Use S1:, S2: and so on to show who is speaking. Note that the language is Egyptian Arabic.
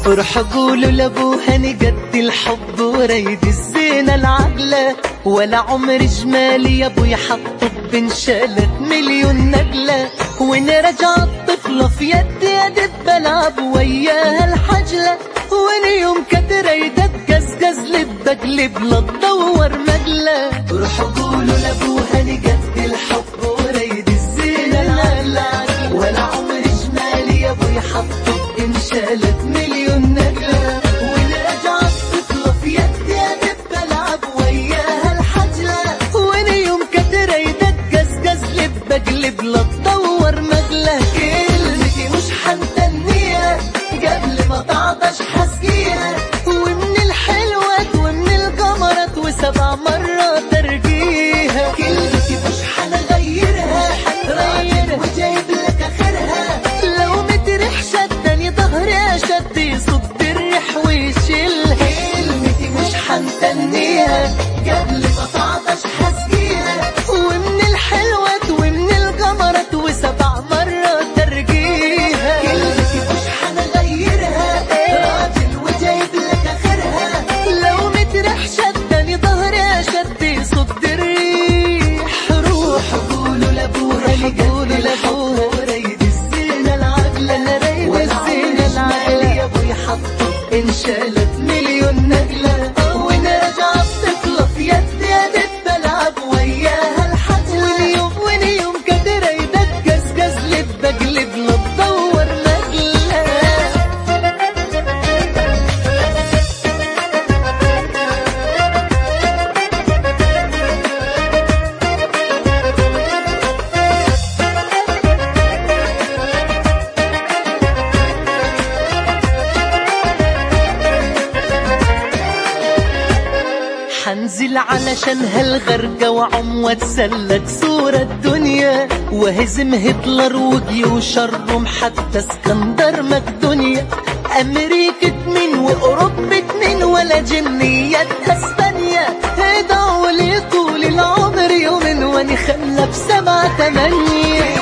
S1: روح قولوا لابوها نجد الحب وريد الزينة العقلة ولا عمر جمالي يا ابويا حطه بنشالت مليون نقلة وين رجع الطفلة في يدي ادب بلعب وياها الحجلة وين يوم كتريدة تقزقز لبقلب لا تدور مقلة روح قولوا لابوها نجد الحب وريد الزينة العقلة ولا عمر جمالي يا ابويا حطه انشالت مليون نقلة ونرجع الطفلة في يدي أدب بلعب وياها الحجلة وين يوم كتريدة تقزقز لب بقلب لا تدور مقلة كلمتي مش حنتنيها قبل ما تعطش حسقيها ومن الحلوة ومن القمرة وسبع مرات ترقيها كلمتي مش حنغيرها حنغيرها وجايب لك اخرها لو مترح شدني ظهري شد يصد الريح ويشيلها كلمتي مش حنتنيها قبل ما تعطش حسقيها ومن الحلوة ومن القمرة وسبع مرات ترقيها كلمتي مش حنغيرها راجل وجايب لك اخرها لو مترح شدني ظهري شد يصد الريح روح قولوا لابوها قولوا لابوها وريد الزينة العقلة انا ريد الزينة العقلة يا ابوي حطه انشالت مليون نقلة ونرجع الطفلة في يدي ادب بلعب وياها الحجلة واليوم واليوم كدر ايدك قزقز لب بقلب لا تدور نقلة حنزل علشان هالغرقة وعم واتسلك صورة الدنيا وهزم هتلر وجيوش الروم حتى اسكندر مقدونيا أمريكا من وأوروبا من ولا جنية اسبانيا ادعوا لي طول العمر يوم واني خلى بسبعة تمانية